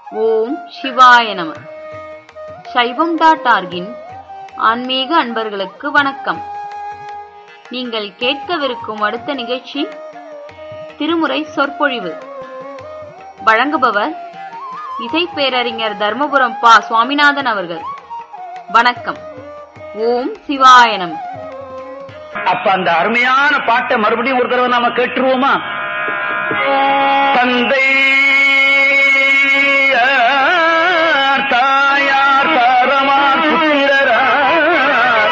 ஓம் சிவாய நம சைவம் டாட் ஆர்கின் ஆன்மீக அன்பர்களுக்கு வணக்கம் நீங்கள் கேட்கவிருக்கும் அடுத்த நிகழ்ச்சி திருமுறை சொற்பொழிவு வழங்குபவர் இசை பேரறிஞர் தர்மபுரம் பா சுவாமிநாதன் அவர்கள் வணக்கம் ஓம் சிவாய நம அப்ப அந்த அருமையான பாட்டை மறுபடியும் ஒரு தடவை நாம கேட்டுருவோமா தந்தை தாயார் தாரமார் புத்திரரார்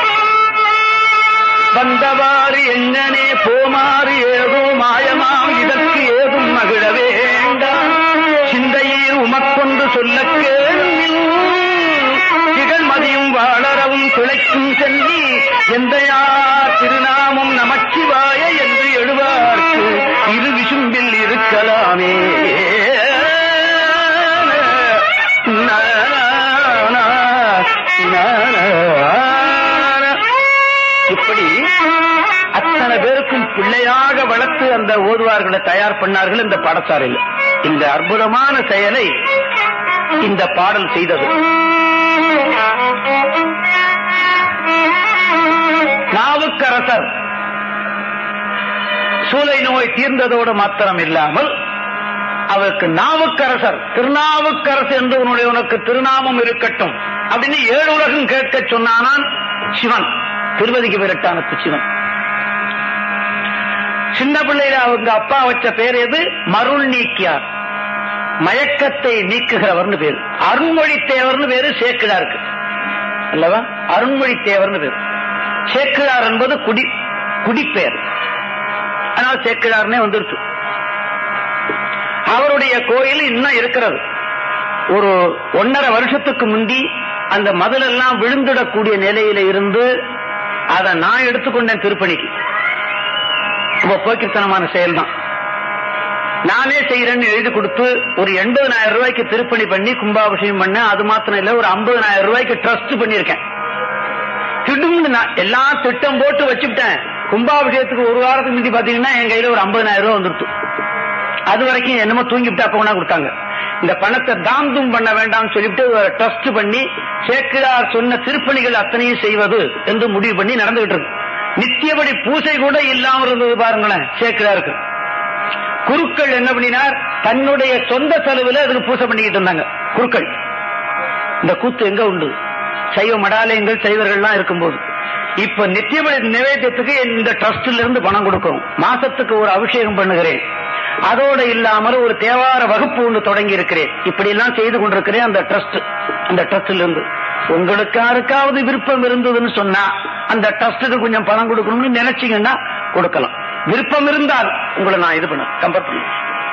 வந்தவாறு எங்கனே போமாறு ஏதோ மாயமாம் இதற்கு ஏதும் மகிழ வேண்டாம் சிந்தையில் உமக்கொண்டு சொல்ல கேள்வி திகழ்மதியும் வாழறவும் பிழைக்கும் செல்லி எந்தையார் திருநாமம் நமச்சிவாய என்று எழுவார்க்கு இரு விசும்பில் இருக்கலாமே இப்படி அத்தனை பேருக்கும் பிள்ளையாக வளர்த்து அந்த ஓதுவார்களை தயார் பண்ணார்கள் இந்த பாடசாலையில் இந்த அற்புதமான செயலை இந்த பாடல் செய்தது நாவுக்கரசர் சூளை நோய் தீர்ந்ததோடு மாத்திரம் இல்லாமல் அவருக்கு நாவுக்கரசர் திருநாவுக்கரசு என்று உன்னுடைய உனக்கு திருநாமம் இருக்கட்டும் அப்படின்னு ஏழு உலகம் கேட்க சொன்னானான் சிவன் திருவதிக்கு விரட்டானத்து சிவன் சின்ன பிள்ளையில அவங்க அப்பா வச்ச பேர் எது மருள் நீக்கியார் மயக்கத்தை நீக்குகிறவர்னு பேரு அருண்மொழி தேவர்னு பேரு சேக்கிழாருக்கு அல்லவா அருண்மொழி தேவர்னு பேரு சேக்கிழார் என்பது குடி குடிப்பெயர் ஆனால் சேக்கிழார்னே வந்துருச்சு அவருடைய கோயில் இன்னும் இருக்கிறது ஒரு ஒன்னரை வருஷத்துக்கு முந்தி அந்த மதில் எல்லாம் விழுந்துடக்கூடிய நிலையில இருந்து அதை நான் எடுத்துக்கொண்டேன் திருப்பணிக்கு ரொம்ப போக்கித்தனமான செயல் தான் நானே செய்யறேன்னு எழுதி கொடுத்து ஒரு எண்பதனாயிரம் ரூபாய்க்கு திருப்பணி பண்ணி கும்பாபிஷேகம் பண்ண அது மாத்திரம் இல்ல ஒரு ஐம்பதனாயிரம் ரூபாய்க்கு ட்ரஸ்ட் பண்ணிருக்கேன் திடும்னு நான் எல்லா திட்டம் போட்டு வச்சுட்டேன் கும்பாபிஷேகத்துக்கு ஒரு வாரத்துக்கு முந்தி பாத்தீங்கன்னா என் கையில ஒரு ஐம்பதனாயிரம் ரூபாய் வந்துருச்சு அது வரைக்கும் என்னமோ தூங்கிவிட்டு அப்ப கொண்டா கொடுத்தாங்க இந்த பணத்தை தாந்தும் பண்ண வேண்டாம்னு சொல்லிட்டு ட்ரஸ்ட் பண்ணி சேக்கிழார் சொன்ன திருப்பணிகள் அத்தனையும் செய்வது என்று முடிவு பண்ணி நடந்துகிட்டு இருக்கு நித்தியபடி பூசை கூட இல்லாம இருந்தது பாருங்களேன் சேக்கிழாருக்கு குருக்கள் என்ன பண்ணினார் தன்னுடைய சொந்த செலவுல அதுக்கு பூசை பண்ணிக்கிட்டு இருந்தாங்க குருக்கள் இந்த கூத்து எங்க உண்டு சைவ மடாலயங்கள் சைவர்கள்லாம் இருக்கும்போது இப்ப நித்தியபடி நிவேத்தியத்துக்கு இந்த ட்ரஸ்ட்ல இருந்து பணம் கொடுக்கிறோம் மாசத்துக்கு ஒரு அபிஷேகம் பண்ணுகிறேன் அதோட இல்லாமல் ஒரு தேவார வகுப்பு ஒன்று தொடங்கி இருக்கிறேன் இப்படி எல்லாம் செய்து கொண்டிருக்கிறேன் அந்த ட்ரஸ்ட் அந்த ட்ரஸ்ட்ல இருந்து உங்களுக்கு யாருக்காவது விருப்பம் இருந்ததுன்னு சொன்னா அந்த ட்ரஸ்ட்டுக்கு கொஞ்சம் பணம் கொடுக்கணும்னு நினைச்சீங்கன்னா கொடுக்கலாம் விருப்பம் இருந்தால் உங்களை நான் இது பண்ண கம்பேர் பண்ண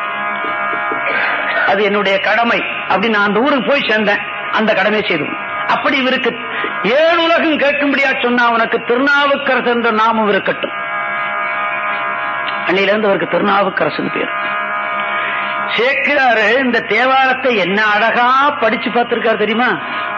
அது என்னுடைய கடமை அப்படி நான் அந்த ஊருக்கு போய் சேர்ந்தேன் அந்த கடமையை செய்து அப்படி இவருக்கு ஏழு உலகம் கேட்கும்படியா சொன்னா அவனுக்கு திருநாவுக்கரசு என்ற நாமம் இருக்கட்டும் அன்னையில இருந்து அவருக்கு திருநாவுக்கரசன் பேர் சேர்க்கிறாரு இந்த தேவாரத்தை என்ன அழகா படிச்சு பார்த்திருக்காரு தெரியுமா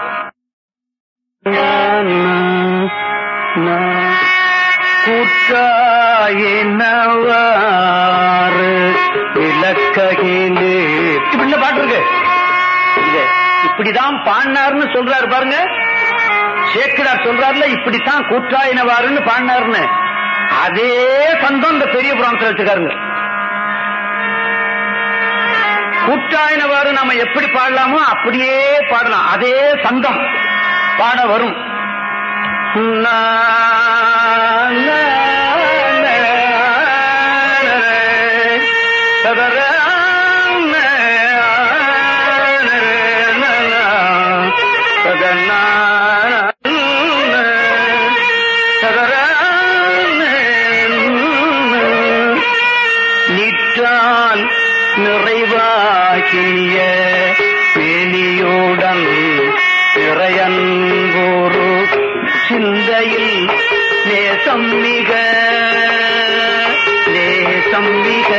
கூட்டாயினவாறு விளக்ககிலே இப்படி பாட்டு இருக்கு இது இப்படிதான் பாடினார்னு சொல்றாரு பாருங்க சேக்கிடார் சொல்றாருல இப்படித்தான் கூட்டாயினவாருன்னு பாடினாருன்னு அதே சந்தம் இந்த பெரிய புராணத்தில் வச்சுக்காருங்க கூட்டாயினவாறு நம்ம எப்படி பாடலாமோ அப்படியே பாடலாம் அதே சந்தம் பாட வரும் நீற்றால் நிறைவாகிய வெளியுடன் இறையன்போரு சிந்தையில் நேசம் மிக நேசம் மிக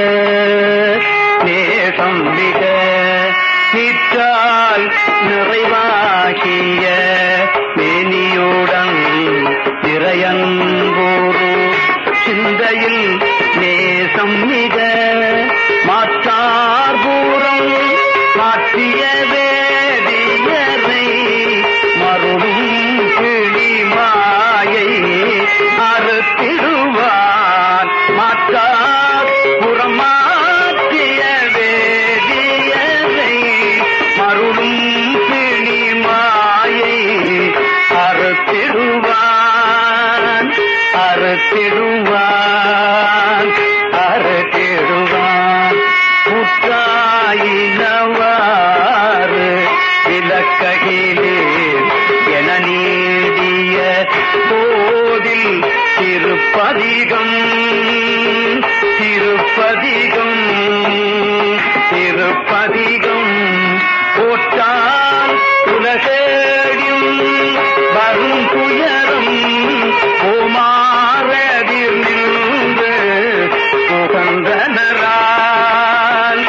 நேசம் மிக நீற்றால் நிறைவாகிய மேனியுடன் இறையன்போரு சிந்தையில் நேசம் மிக மாற்றார் பூரம் மாற்றிய வேதியரை மருளும் கிளி மாயை அறுத்திடுவான் மாற்றார் புறமாற்றிய வேதியரை மருளும் கிளி மாயை அறுத்திடுவான் அறுத்திடுவான் அறுத்திடுவான் குற்றாயினவாறு விளக்ககிலே என நீடிய போதில் திருப்பதிகம் திருப்பதிகம் திருப்பதிகம் போற்றால் உலகேடியும் வரும் துயரும் ஓமாறதில் நின்று புகன்றனரால்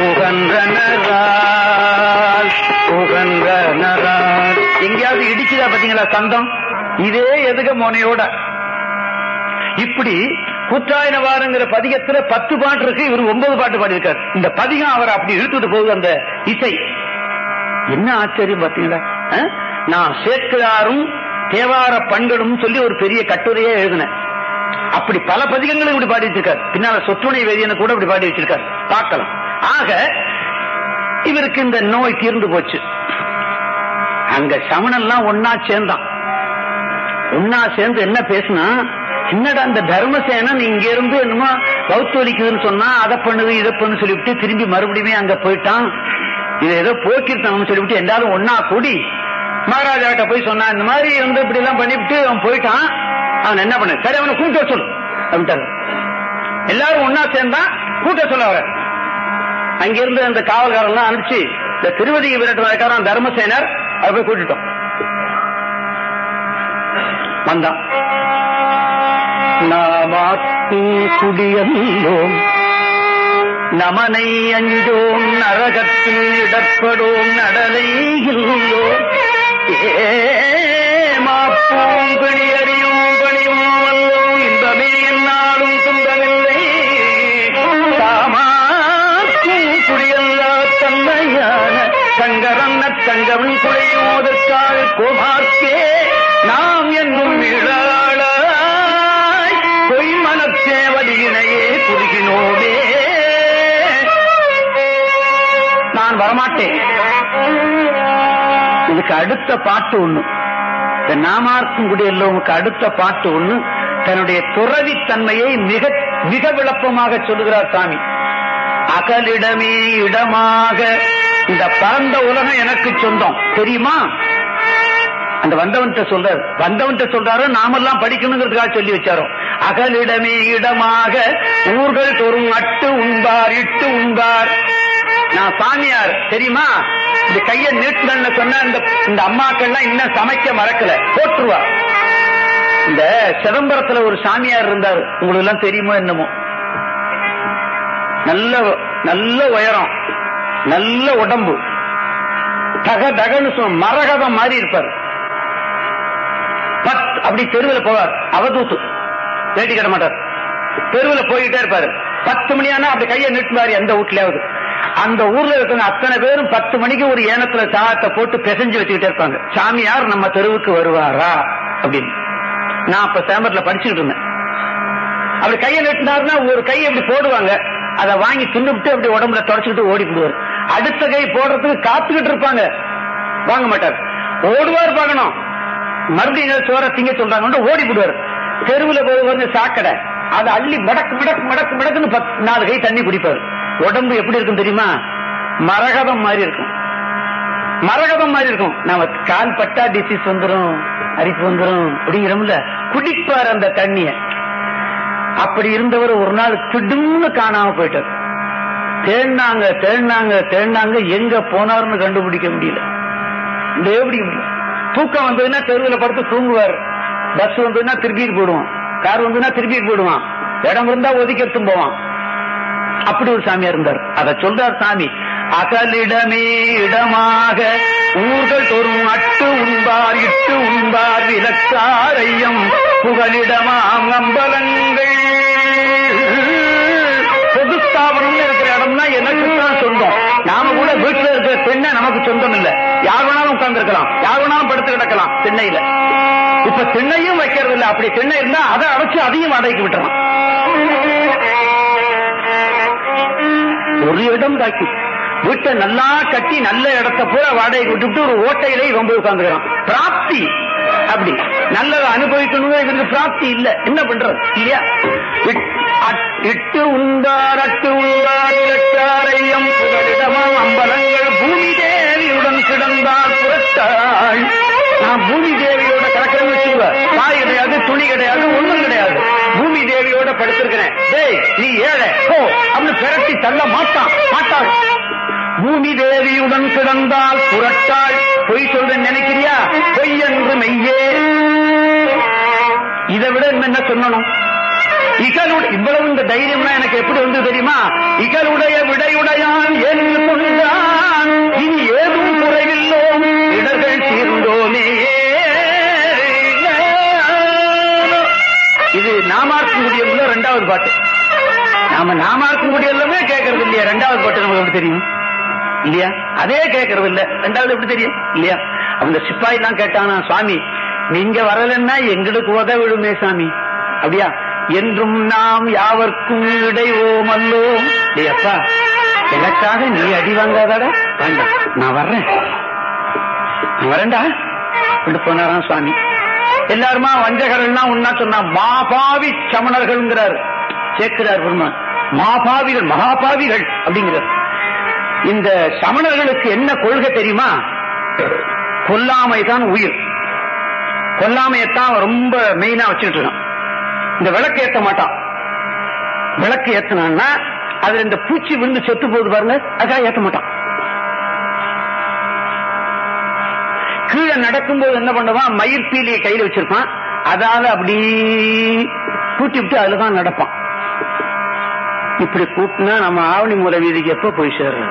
புகன்றனரால் புகன்றனரால் எங்கேயாவது இடிச்சுதா பாத்தீங்களா சந்தம் இதே எதுக மோனையோட இப்படி கூத்தாயினவாருங்கிற பதிகத்துல பத்து பாட்டு இருக்கு இவர் ஒன்பது பாட்டு பாடியிருக்காரு இந்த பதிகம் அவர் அப்படி இழுத்துட்டு போகுது அந்த இசை என்ன ஆச்சரியம் பாத்தீங்களா அஹ்? நான் சேர்க்கிறாரும் தேவார பண்களும் சொல்லி ஒரு பெரிய கட்டுரையே எழுதினேன் அப்படி பல பதிகங்களும் இப்படி பாடி வச்சிருக்காரு பின்னால சொற்றுணை வேதியனை கூட இப்படி பாடி வச்சிருக்காரு பார்க்கலாம் ஆக இவருக்கு இந்த நோய் தீர்ந்து போச்சு அங்க சமணெல்லாம் ஒன்னா சேர்ந்தான் ஒன்னா சேர்ந்து என்ன பேசுனா என்னடா அந்த தர்மசேனன் இங்க இருந்து என்னமோ பௌத்த வலிக்குதுன்னு சொன்னா அதை பண்ணுது இதை பண்ணு சொல்லிவிட்டு திரும்பி மறுபடியுமே அங்க போயிட்டான் இதை ஏதோ போக்கிருத்தம் சொல்லிவிட்டு எல்லாரும் ஒன்னா கூடி மகாராஜா கிட்ட போய் சொன்னா இந்த மாதிரி வந்து இப்படி எல்லாம் பண்ணிவிட்டு அவன் போயிட்டான் அவன் என்ன பண்ண சரி அவனை கூட்ட சொல்லு அப்படின்ட்டாரு எல்லாரும் ஒன்னா சேர்ந்தா கூட்ட சொல்ல அவரை அங்கிருந்து அந்த காவல்காரெல்லாம் அனுப்பிச்சு இந்த திருவதி விரட்டுறதுக்காரன் தர்மசேனர் அதை போய் கூட்டிட்டோம் வந்தான் நாமாக்கும் குடியல்லோம் நமனை அஞ்சோம் நரகத்தில் இடப்படோம் நடலை இல்லோம் ஏமாப்போம் பிணியறியும் பணியும் வல்லோம் இன்பமே என்னாலும் துன்பமில்லை தாமாக்கும் குடியல்லா தன்மையான சங்கரன்ன தங்கவன் குழையோதற்கால் கோமார்க்கே நாம் என்னும் இழாளாய் பொய்மனத்தேவதியினையே குறுகினோமே நான் வரமாட்டேன் இதுக்கு அடுத்த பாட்டு ஒண்ணு இந்த நாமார்க்கும் குடியல்லவனுக்கு அடுத்த பாட்டு ஒண்ணு தன்னுடைய துறவித்தன்மையை மிக மிக விளப்பமாக சொல்லுகிறார் சாமி அகலிடமே இடமாக இந்த பரந்த உலகம் எனக்கு சொந்தம் தெரியுமா அந்த வந்தவன்கிட்ட சொல்றாரு வந்தவன்கிட்ட சொல்றாரு நாமெல்லாம் படிக்கணுங்கிறதுக்காக சொல்லி வச்சாரோ அகலிடமே இடமாக ஊர்கள் தோறும் அட்டு உண்பார் இட்டு உண்பார் நான் சாமியார் தெரியுமா இந்த கைய நீட்டுங்கள்னு சொன்ன இந்த இந்த அம்மாக்கள்லாம் இன்னும் சமைக்க மறக்கல போட்டுருவா இந்த சிதம்பரத்துல ஒரு சாமியார் இருந்தார் உங்களுக்கு எல்லாம் தெரியுமோ என்னமோ நல்ல நல்ல உயரம் நல்ல உடம்பு தக தகன்னு சொன்ன மரகதம் மாதிரி இருப்பார் பத் அப்படி தெருவில் போவார் அவதூத்து வேட்டி கட்ட மாட்டார் தெருவில் போயிட்டே இருப்பாரு பத்து மணி ஆனா அப்படி கையை நீட்டுவாரு எந்த வீட்லயாவது அந்த ஊர்ல இருக்கிற அத்தனை பேரும் பத்து மணிக்கு ஒரு ஏனத்துல சாதத்தை போட்டு பிசைஞ்சு வச்சுக்கிட்டே இருப்பாங்க சாமியார் நம்ம தெருவுக்கு வருவாரா அப்படின்னு நான் அப்ப சேம்பர்ல படிச்சுக்கிட்டு இருந்தேன் அப்படி கையை நீட்டினாருன்னா ஒரு கை அப்படி போடுவாங்க அதை வாங்கி தின்னுபிட்டு அப்படி உடம்புல தொடச்சுக்கிட்டு ஓடி போடுவார் அடுத்த கை போடுறதுக்கு காத்துக்கிட்டு இருப்பாங்க வாங்க மாட்டார் ஓடுவார் பார்க்கணும் மறுபடியும் ஏதாவது சோற திங்க சொல்றாங்க ஓடி போடுவார் தெருவுல போய் வந்து சாக்கடை அதை அள்ளி மடக்கு மடக்கு மடக்கு மடக்குன்னு பத்து நாலு கை தண்ணி குடிப்பார் உடம்பு எப்படி இருக்கும் தெரியுமா மரகதம் மாதிரி இருக்கும் மரகதம் மாதிரி இருக்கும் நாம கால் பட்டா டிசீஸ் வந்துரும் அரிப்பு வந்துரும் அப்படிங்கிறோம்ல குடிப்பார் அந்த தண்ணிய அப்படி இருந்தவர் ஒரு நாள் திடும்னு காணாம போயிட்டார் தேடினாங்க தேடினாங்க தேடினாங்க எங்க போனாருன்னு கண்டுபிடிக்க முடியல எப்படி முடியும் தூக்கம் வந்ததுன்னா தெருவில் படுத்து தூங்குவார் பஸ் வந்ததுன்னா திருப்பிட்டு போயிடுவான் கார் வந்ததுன்னா திருப்பிட்டு போயிடுவான் இடம் இருந்தா ஒதுக்கி எடுத்து போவான் அப்படி ஒரு சாமியார் இருந்தார் அத சொல்றார் சாமி அகலிடமே இடமாக ஊர்கள் தோறும் அட்டு உண்பார் இட்டு உண்பார் விலக்காரையம் புகலிடமாம் அம்பலங்கள் பொது ஸ்தாபனம்னு இருக்கிற இடம்னா எனக்கு தான் சொந்தம் நாம கூட வீட்டுல இருக்கிற பெண்ணை நமக்கு சொந்தம் இல்ல யார் வேணாலும் உட்கார்ந்து இருக்கலாம் யார் வேணாலும் படுத்து கிடக்கலாம் திண்ணையில இப்ப திண்ணையும் வைக்கிறது இல்ல அப்படி திண்ணை இருந்தா அதை அடைச்சு அதையும் வாடகைக்கு விட்டுறான் ஒரு இடம் தாக்கி வீட்டை நல்லா கட்டி நல்ல இடத்த பூரா வாடகைக்கு விட்டுவிட்டு ஒரு ஓட்டையிலே இவன் போய் உட்கார்ந்துக்கிறான் பிராப்தி அப்படி நல்லதை அனுபவிக்கணும் இவருக்கு பிராப்தி இல்ல என்ன பண்றது இல்லையா இட்- அட்- இட்டு உண்டார் அட்டு உண்டார் இலட்டாரையம் புகலிடமாம் அம்பலங்கள் பூமி தேவியுடன் கிடந்தார் புரட்டாள் நான் பூமி தேவியோட கிடக்கிறேன்னு வச்சுக்கோ தாய் கிடையாது துணி கிடையாது ஒண்ணும் கிடையாது பூமி தேவியோட படுத்திருக்கிறேன் டேய் நீ ஏழை போ அப்படின்னு பெரட்டி தள்ள மாட்டான் மாட்டாள் பூமி தேவியுடன் கிடந்தால் புரட்டாள் பொய் சொல்றேன் நினைக்கிறியா பொய் என்று மெய்யே இதை விட இன்னும் என்ன சொல்லணும் இகலுடைய இவ்வளவு இந்த தைரியம்னா எனக்கு எப்படி வந்து தெரியுமா இகலுடைய விடையுடையான் என்று கொண்டான் இனி ஏதும் குறைவில்லோம் இடர்கள் தீர்ந்தோமே இது நாமார்க்கும் முடியல ரெண்டாவது பாட்டு நாம நாமார்க்கும் முடியலமே கேட்கறது இல்லையா ரெண்டாவது பாட்டு நமக்கு எப்படி தெரியும் இல்லையா அதே கேட்கறது இல்ல ரெண்டாவது எப்படி தெரியும் இல்லையா அவங்க சிப்பாய் தான் கேட்டானா சுவாமி நீங்க வரலன்னா எங்களுக்கு உத விடுமே சாமி அப்படியா என்றும் நாம் யாவர்க்கும் இடைவோம் அல்லோம் டேய் அப்பா எனக்காக நீ அடி வாங்காதடா வேண்டாம் நான் வர்றேன் நான் வரேன்டா கொண்டு போனாராம் சுவாமி எல்லாருமா வஞ்சகர்கள்லாம் ஒன்னா சொன்னா மாபாவி சமணர்கள்ங்கிறார் சேர்க்கிறார் பெருமான் மாபாவிகள் மகாபாவிகள் அப்படிங்கிறார் இந்த சமணர்களுக்கு என்ன கொள்கை தெரியுமா கொல்லாமை தான் உயிர் கொல்லாமையத்தான் அவன் ரொம்ப மெயினா வச்சுக்கிட்டு இருக்கான் இந்த விளக்கு ஏத்த மாட்டான் விளக்கு ஏத்தனான்னா அதுல இந்த பூச்சி விழுந்து செத்து போகுது பாருங்க அதுக்காக ஏத்த மாட்டான் கீழே நடக்கும்போது என்ன பண்ணுவான் மயிர் பீலியை கையில வச்சிருப்பான் அதால அப்படி கூட்டி விட்டு அதுலதான் நடப்பான் இப்படி கூட்டினா நம்ம ஆவணி மூல வீதிக்கு எப்ப போய் சேர்றது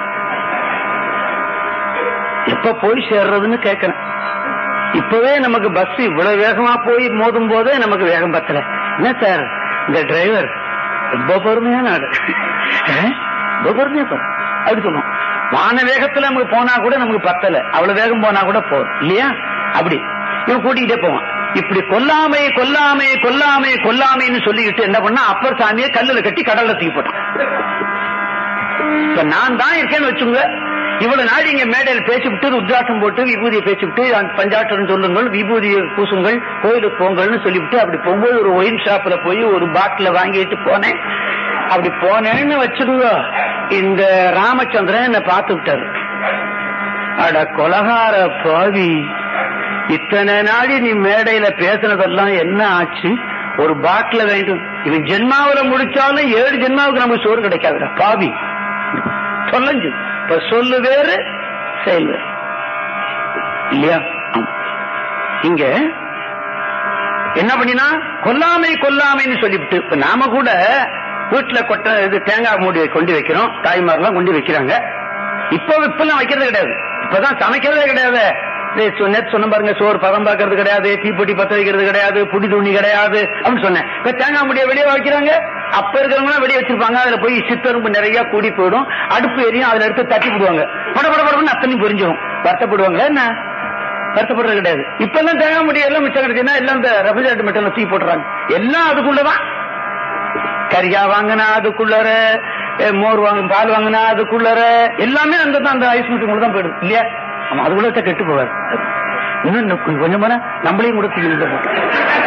எப்ப போய் சேர்றதுன்னு கேட்கிறேன் இப்பவே நமக்கு பஸ் இவ்வளவு வேகமா போய் மோதும் போதே நமக்கு வேகம் பத்தல என்ன சார் இந்த டிரைவர் ரொம்ப பொறுமையான ஆளு அஹ், ரொம்ப பொறுமையா போற அப்படி சொல்லுவோம் வான வேகத்துல நமக்கு போனா கூட நமக்கு பத்தல அவ்வளவு வேகம் போனா கூட போதும் இல்லையா அப்படி இவன் கூட்டிகிட்டே போவான் இப்படி கொல்லாமை கொல்லாமை கொல்லாமை கொல்லாமைன்னு சொல்லிக்கிட்டு என்ன பண்ணா அப்பர் சாமியை கல்லுல கட்டி கடல்ல தூக்கி போட்டான் இப்ப நான் தான் இருக்கேன்னு வச்சுங்க இவ்வளவு நாள் இங்க மேடையில் பேசிவிட்டு ருத்ராட்சம் போட்டு விபூதியை பேசிவிட்டு அந்த பஞ்சாட்டம் சொல்லுங்கள் விபூதியை பூசுங்கள் கோயிலுக்கு போங்கள்னு சொல்லிவிட்டு அப்படி போகும்போது ஒரு ஒயின் ஷாப்ல போய் ஒரு பாட்டில வாங்கிட்டு போனேன் அப்படி போனேன்னு வச்சுடுங்க இந்த ராமச்சந்திரன் என்ன பார்த்து விட்டாரு அட கொலகார பாவி இத்தனை நாடி நீ மேடையில பேசுனதெல்லாம் என்ன ஆச்சு ஒரு பாட்டில வேண்டும் இவன் ஜென்மாவில முடிச்சாலும் ஏழு ஜென்மாவுக்கு நமக்கு சோறு கிடைக்காதுடா பாவி சொல்லஞ்சு இப்ப சொல்லு வேறு செயல் வேறு இல்லையா ஆமா. இங்க என்ன பண்ணினா கொல்லாமை கொல்லாமைன்னு சொல்லிவிட்டு இப்ப நாம கூட வீட்டுல கொட்ட இது தேங்காய் மூடி கொண்டு வைக்கிறோம் தாய்மாரெல்லாம் கொண்டு வைக்கிறாங்க இப்ப இப்பெல்லாம் வைக்கிறது கிடையாது இப்பதான் சமைக்கிறதே கிடையாது இது சொ- நேத்து சொன்ன பாருங்க சோறு பதம் பார்க்கறது கிடையாது தீப்பொட்டி பத்த வைக்கிறது கிடையாது புடி துணி கிடையாது அப்படின்னு சொன்னேன் இப்ப தேங்காய் முடிய வெளியே வைக்கிறாங்க அப்ப இருக்கிறவங்க வெளியே வச்சிருப்பாங்க அதுல போய் சித்தரும்பு நிறைய கூடி போயிடும் அடுப்பு எரியும் அதுல எடுத்து தட்டி போடுவாங்க பட பட படம்னு அத்தனை புரிஞ்சிடும் வருத்தப்படுவாங்களா என்ன வருத்தப்படுறது கிடையாது இப்ப எல்லாம் தேங்காய் முடிய எல்லாம் மிச்சம் கிடைச்சுன்னா எல்லாம் இந்த ரெஃப்ரிஜரேட்டர் மெட்டல்ல தூக்கி போட்டுறாங்க எல்லாம் அதுக்குள்ளதான் கரியா வாங்கினா அதுக்குள்ளற அஹ், மோர் வாங்க பால் வாங்கினா அதுக்குள்ளற எல்லாமே அந்த தான் அந்த ஐஸ் மிஷின் தான் போயிடும் இல்லையா ஆமா அதுக்குள்ள தான் கெட்டு போவார் இன்னும் இன்னும் கொஞ்சம் கொஞ்சம் போனா நம்மளையும் கூட தூக்கி உள்ள போட்டு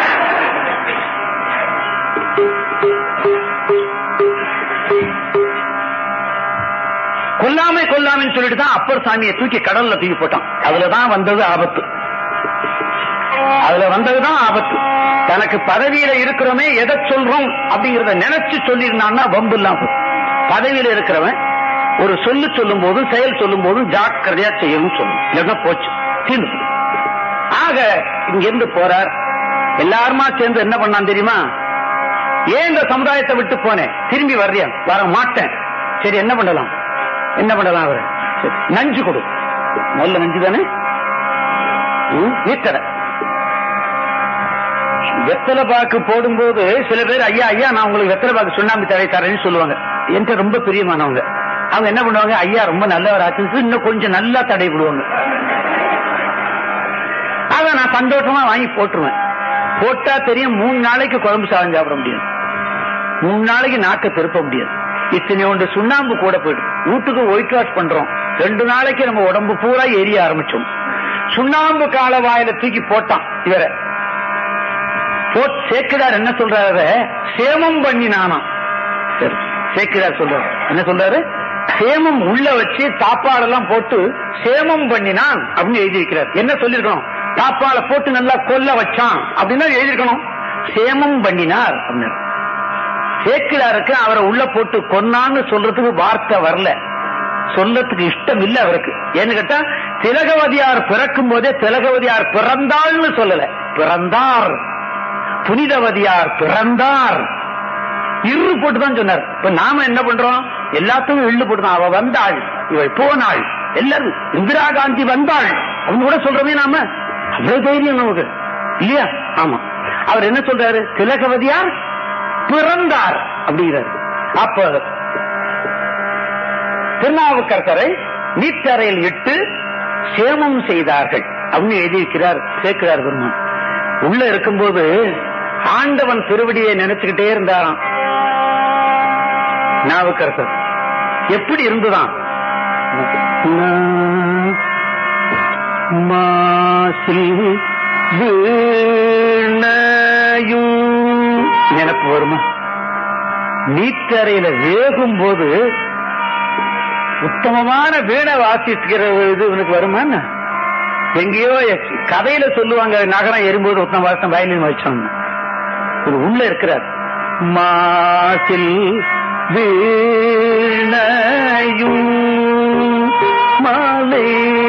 கொல்லாமை கொல்லாமைன்னு சொல்லிட்டு தான் அப்பர் சாமியை தூக்கி கடல்ல தூக்கி போட்டான் அதுலதான் வந்தது ஆபத்து அதுல வந்ததுதான் ஆபத்து தனக்கு பதவியில இருக்கிறோமே எதை சொல்றோம் அப்படிங்கறத நினைச்சு சொல்லியிருந்தான்னா வம்பு இல்லாம போகும். பதவியில இருக்கிறவன் ஒரு சொல்லு சொல்லும் போதும் செயல் சொல்லும் போதும் ஜாக்கிரதையா செய்யணும் சொல்லணும் இல்லைன்னா போச்சு தீர்ந்து போகும். ஆக இங்க இருந்து போறார் எல்லாருமா சேர்ந்து என்ன பண்ணான் தெரியுமா ஏன் இந்த சமுதாயத்தை விட்டு போனேன் திரும்பி வர்றியா வர மாட்டேன் சரி என்ன பண்ணலாம் என்ன பண்ணலாம் அவரு சரி, நஞ்சு கொடு முதல்ல நஞ்சு தானே ம், நீத்தடை வெத்தலை பாக்கு போடும்போது சில பேர் ஐயா ஐயா நான் உங்களுக்கு வெத்தலை பாக்கு சுண்ணாம்பு தடை தரேன்னு சொல்லுவாங்க என்கிட்ட ரொம்ப பிரியமானவங்க அவங்க என்ன பண்ணுவாங்க ஐயா ரொம்ப நல்லவராச்சு இன்னும் கொஞ்சம் நல்லா தடை விடுவாங்க அத நான் சந்தோஷமா வாங்கி போட்டுருவேன் போட்டா தெரியும் மூணு நாளைக்கு குழம்பு சாதம் சாப்பிட முடியும் மூணு நாளைக்கு நாக்க திருப்ப முடியாது இத்தனை ஒன்று சுண்ணாம்பு கூட போயிடும் வீட்டுக்கு ஒயிட் வாஷ் பண்றோம் ரெண்டு நாளைக்கு நம்ம உடம்பு பூரா எரிய ஆரம்பிச்சோம் சுண்ணாம்பு கால வாயில தூக்கி போட்டான் இவர போட் சேக்கிடார் என்ன சொல்றாரு சேமம் பண்ணினானாம் சரி சேக்கிடார் சொல்றாரு என்ன சொல்றாரு சேமம் உள்ள வச்சு தாப்பாடெல்லாம் போட்டு சேமம் பண்ணினான் அப்படின்னு எழுதி வைக்கிறார் என்ன சொல்லிருக்கணும் தாப்பால போட்டு நல்லா கொல்ல வச்சான் அப்படின்னு எழுதிருக்கணும் சேமம் பண்ணினார் அப்படின்னு சேக்கிடாருக்கு அவரை உள்ள போட்டு கொன்னான்னு சொல்றதுக்கு வார்த்தை வரல சொல்லத்துக்கு இஷ்டம் இல்ல அவருக்கு ஏன்னு கேட்டா திலகவதியார் பிறக்கும் போதே திலகவதியார் பிறந்தாள்னு சொல்லல பிறந்தார் புனிதவதியார் பிறந்தார் இரு போட்டு தான் சொன்னார் இப்ப நாம என்ன பண்றோம் எல்லாத்துக்கும் இள்ளு போட்டு அவ வந்தாள் இவள் போனாள் எல்லாரும் இந்திரா காந்தி வந்தாள் அவங்க கூட சொல்றோமே நாம அவ்வளவு தைரியம் நமக்கு இல்லையா ஆமா அவர் என்ன சொல்றாரு திலகவதியார் பிறந்தார் அப்படிங்கிறார் அப்ப திருநாவுக்கரசரை நீச்சரையில் இட்டு சேமம் செய்தார்கள் அப்படின்னு எழுதியிருக்கிறார் சேர்க்கிறார் பெருமான் உள்ள இருக்கும்போது ஆண்டவன் திருவடியை நினைச்சுக்கிட்டே இருந்தாராம் நாவுக்கரசர் எப்படி இருந்துதான் மாசில் வீணையும் நினப்பு வருமா நீச்சரையில வேகும் போது உத்தமமான வீணை வாசிக்கிற இது இவனுக்கு வருமா என்ன? எங்கேயோ கதையில சொல்லுவாங்க நகரம் எறும்போது உத்தம வாசம் வயலின் வச்சோம் இது உள்ள இருக்கிறார் மாசில் வீணையும் மாலை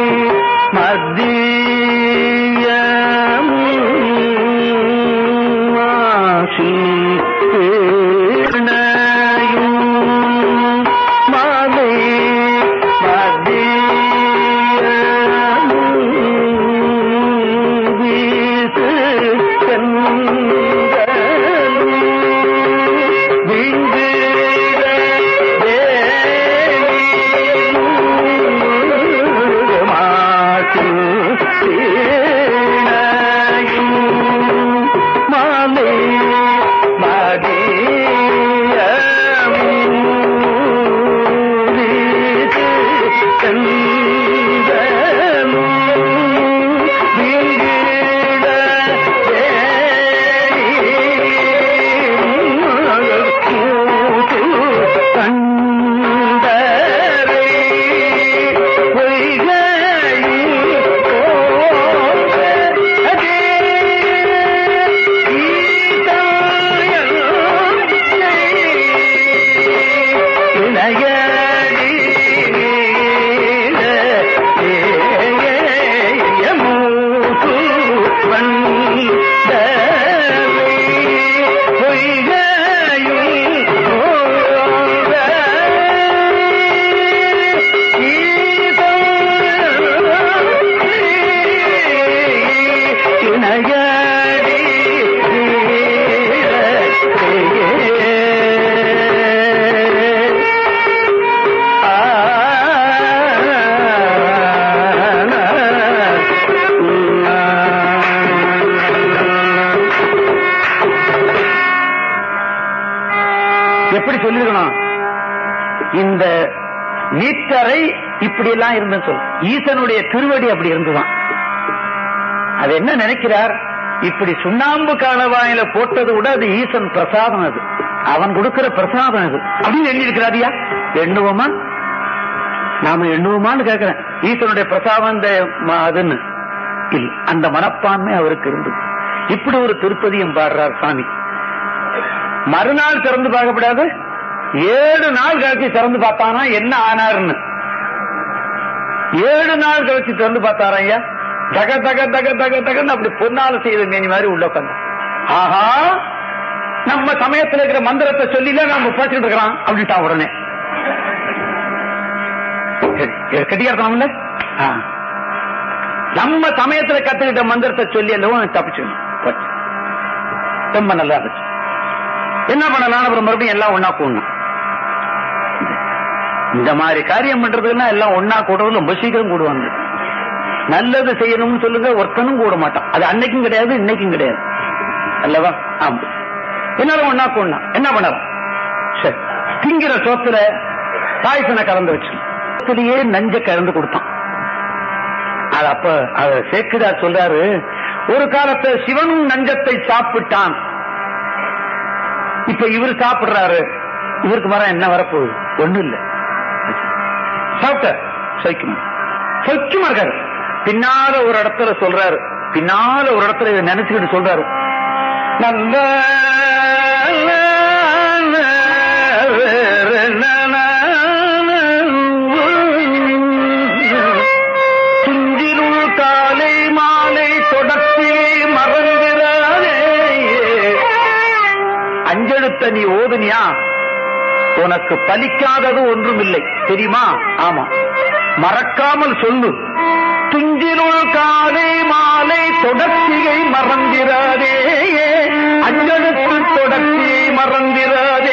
மத்தியமும் மாசில் வீணையும் மாலை மத்தியமும் வீசு எப்படி சொல்லிருக்கணும் இந்த நீட்டரை இப்படி எல்லாம் இருந்தது சொல் ஈசனுடைய திருவடி அப்படி இருந்துதான் அது என்ன நினைக்கிறார் இப்படி சுண்ணாம்பு காலவாயில போட்டது கூட அது ஈசன் பிரசாதம் அது அவன் கொடுக்கிற பிரசாதம் அது அப்படின்னு எண்ணி இருக்கிறாரியா எண்ணுவோமா நாம எண்ணுவோமான்னு கேட்கிறேன் ஈசனுடைய பிரசாதம் இந்த ம- அதுன்னு இல்ல அந்த மனப்பான்மை அவருக்கு இருந்தது இப்படி ஒரு திருப்பதியும் பாடுறார் சாமி மறுநாள் திறந்து பார்க்கப்படாது ஏழு நாள் கழிச்சு திறந்து பார்த்தானா என்ன ஆனாருன்னு ஏழு நாள் கழிச்சு திறந்து பார்த்தாரா ஐயா தக தக தக தக தகன்னு அப்படி பொன்னால செய்த மேனி மாதிரி உள்ள உட்காந்து ஆஹா நம்ம சமயத்துல இருக்கிற மந்திரத்தை சொல்லில நம்ம பேசிட்டு இருக்கிறான் அப்படின்ட்டான் உடனே கட்டிக்கிறோம்ல நம்ம சமயத்துல கத்துக்கிட்ட மந்திரத்தை சொல்லி அல்லவும் தப்பிச்சு போச்சு ரொம்ப நல்லா இருந்துச்சு என்ன பண்ணலாம் அப்புறம் மறுபடியும் எல்லாம் ஒன்னா போடணும் இந்த மாதிரி காரியம் பண்றதுன்னா எல்லாம் ஒன்னா கூடுறது ரொம்ப சீக்கிரம் கூடுவாங்க நல்லது செய்யணும்னு சொல்லுங்க ஒருத்தனும் கூட மாட்டான் அது அன்னைக்கும் கிடையாது இன்னைக்கும் கிடையாது அல்லவா ஆமா என்னால ஒன்னா கூடலாம் என்ன பண்ணலாம் சரி திங்கிற சோத்துல பாயசனை கலந்து வச்சு சோத்துலயே நஞ்ச கலந்து கொடுத்தான் அது அப்ப அத சேக்குதார் சொல்றாரு ஒரு காலத்துல சிவனும் நஞ்சத்தை சாப்பிட்டான் இப்ப இவர் சாப்பிடுறாரு இவருக்கு வர என்ன வரப்போகுது ஒண்ணும் இல்ல சாப்பிட்டார் சைக்குமா சைக்குமா இருக்காரு பின்னால ஒரு இடத்துல சொல்றாரு பின்னால ஒரு இடத்துல இதை நினைச்சுக்கிட்டு சொல்றாரு நல்ல துஞ்சிருள் காலை மாலை தொடர்ச்சியை மறந்திராதே அஞ்செழுத்த நீ ஓதுனியா உனக்கு பலிக்காதது ஒன்றுமில்லை தெரியுமா ஆமா மறக்காமல் சொல்லு துஞ்சிருள் காலை மாலை தொடர்ச்சியை மறந்திராதே அஞ்செழுத்து தொடர்ச்சியை மறந்திராதே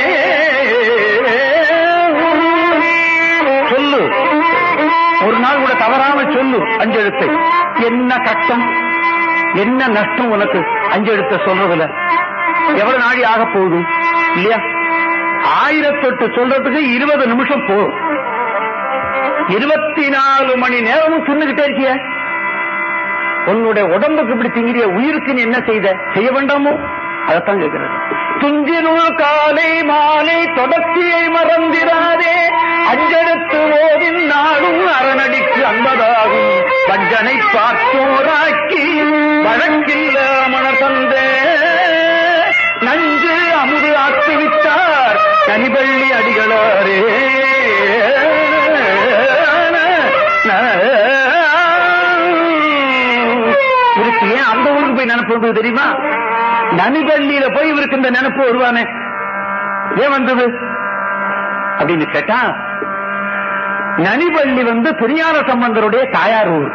சொல்லு ஒரு நாள் கூட தவறாம சொல்லு அஞ்செழுத்தை என்ன கஷ்டம் என்ன நஷ்டம் உனக்கு அஞ்செழுத்த சொல்றதுல எவ்வளவு நாடி ஆக போகுது இல்லையா ஆயிரத்தெட்டு சொல்றதுக்கு இருபது நிமிஷம் போதும் இருபத்தி நாலு மணி நேரமும் தின்னுகிட்டே இருக்கிய உன்னுடைய உடம்புக்கு இப்படி திங்கிறிய உயிருக்கு நீ என்ன செய்த செய்ய வேண்டாமோ அதைத்தான் கேட்கிறது துஞ்சினுள் காலை மாலை தொடர்ச்சியை மறந்திராதே அஞ்செடுத்து ஓவின் நாளும் அரணடிக்கு அன்பதாகும் வஞ்சனை பார்த்தோராக்கி வழக்கில்ல மணர் தந்தே நஞ்சு அமுது ஆக்கிவிட்டார் கனிபள்ளி அடிகளாரே இவருக்கு ஏன் அந்த ஊருக்கு போய் நினைப்பு வந்தது தெரியுமா நனிபள்ளியில போய் இவருக்கு இந்த நினைப்பு வருவானே ஏன் வந்தது அப்படின்னு கேட்டா நனிபள்ளி வந்து திருஞான சம்பந்தருடைய தாயார் ஊர்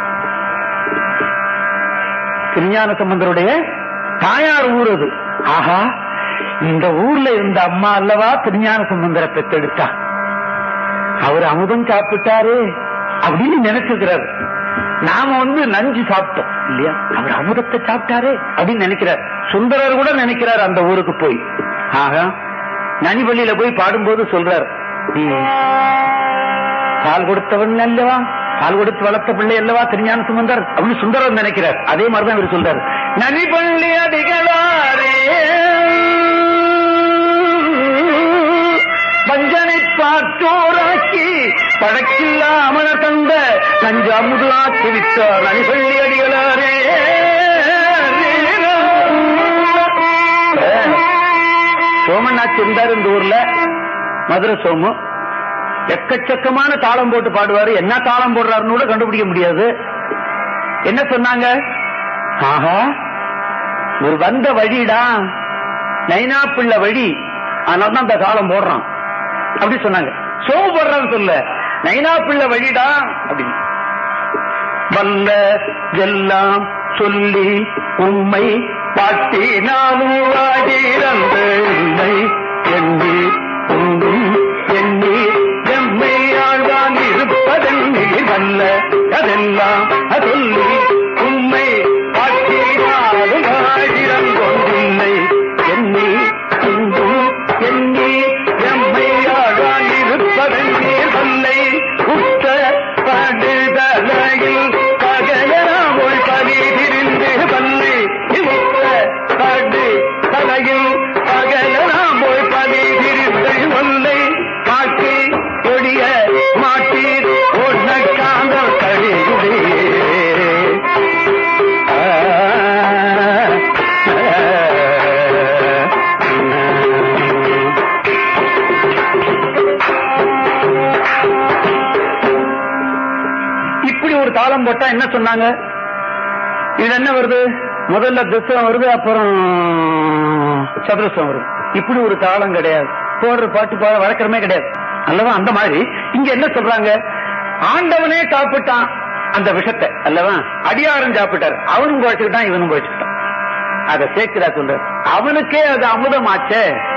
திருஞான சம்பந்தருடைய தாயார் ஊர் அது ஆஹா இந்த ஊர்ல இருந்த அம்மா அல்லவா திருஞான சம்பந்தரை பெத்தெடுத்தா அவர் அமுதம் சாப்பிட்டாரு அப்படின்னு நினைச்சுக்கிறாரு நாம வந்து நஞ்சு சாப்பிட்டோம் இல்லையா அவர் அமுதத்தை சாப்பிட்டாரே அப்படின்னு நினைக்கிறார் சுந்தரர் கூட நினைக்கிறார் அந்த ஊருக்கு போய் ஆகா நனிபள்ளியில போய் பாடும்போது சொல்றார் நீ பால் கொடுத்தவன் அல்லவா பால் கொடுத்து வளர்த்த பிள்ளை அல்லவா திருஞான சுமந்தர் அப்படின்னு சுந்தரர் நினைக்கிறார் அதே மாதிரிதான் இவர் சொல்றாரு நனிபள்ளி அடிகளாரே வஞ்சனை பார்த்தோராக்கி பழக்கில்லாமல தந்த நஞ்ச அமுது ஆக்கி விட்டார் நனிபள்ளி அடிகளாரே சோமநாத் இருந்தார் இந்த ஊர்ல மதுரை சோமு எக்கச்சக்கமான தாளம் போட்டு பாடுவாரு என்ன தாளம் போடுறாருன்னு கூட கண்டுபிடிக்க முடியாது என்ன சொன்னாங்க ஆஹா ஒரு வந்த வழிடா நைனா பிள்ளை வழி அதனால தான் அந்த தாளம் போடுறான் அப்படி சொன்னாங்க சோமு போடுறான்னு சொல்ல நைனா பிள்ளை வழிடா அப்படின்னு வல்ல எல்லாம் சொல்லி உண்மை பாட்டி நானும் வாடிறந்த உண்மை எண்ணி உண்டும் எண்ணி எம்மை ஆழ்வான் இருப்பதென்னி வல்ல அதெல்லாம் சொல்லி உண்மை பாட்டி நானும் வாடிறந்தொன்றில்லை எண்ணி உண்டும் எண்ணி எம்மை ஆழ்வான் இருப்பதென்னி வல்லை உத்த படுதலையில் பகலராமொழி பலி திரிந்து வல்லை உத்த படு தலையில் பகலராமொழி பலி திரிந்து வல்லை காட்டி ஒடிய மாட்டீர் ஒன்ன காந்தல் கழிவுடைய இப்படி ஒரு தாளம் போட்டா என்ன சொன்னாங்க இது என்ன வருது முதல்ல திசம் வருது அப்புறம் சதுரசம் வருது இப்படி ஒரு தாளம் கிடையாது போடுற பாட்டு பாட வழக்கமே கிடையாது அல்லவா அந்த மாதிரி இங்க என்ன சொல்றாங்க ஆண்டவனே சாப்பிட்டான் அந்த விஷத்தை அல்லவா அடியாரன் சாப்பிட்டார் அவனும் குழைச்சுக்கிட்டான் இவனும் குழைச்சுக்கிட்டான் அத சேர்க்கிறா சொல்றார் அவனுக்கே அது அமுதமாச்சே